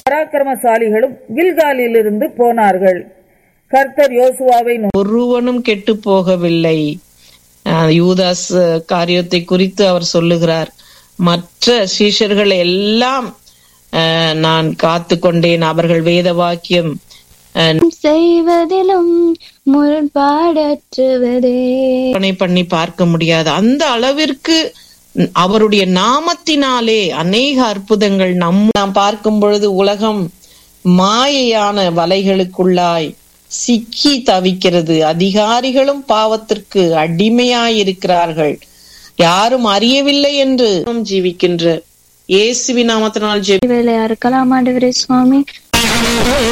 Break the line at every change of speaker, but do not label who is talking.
பராக்கிரமசாலிகளும் கில்காலிலிருந்து போனார்கள் கர்த்தர் யோசுவாவை நோக்கி,
ஒருவனும் கெட்டு போகவில்லை அஹ் யூதாஸ் அஹ், காரியத்தை குறித்து அவர் சொல்லுகிறார் மற்ற சீஷர்கள் எல்லாம் அஹ், நான் காத்து கொண்டேன் அவர்கள் வேத வாக்கியம் அஹ்,
செய்வதிலும் முரண்பாடற்றுவதே
கற்பனை பண்ணி பார்க்க முடியாது அந்த அளவிற்கு அவருடைய நாமத்தினாலே அநேக அற்புதங்கள் நம் நாம் பார்க்கும் பொழுது உலகம் மாயையான வலைகளுக்குள்ளாய் சிக்கி தவிக்கிறது அதிகாரிகளும் பாவத்திற்கு அடிமையாயிருக்கிறார்கள் யாரும் அறியவில்லை என்று ஜீவிக்கின்ற இயேசுவின் நாமத்தினால் ஜெபி
வேலையா இருக்கலாம் ஆண்டவரே சுவாமி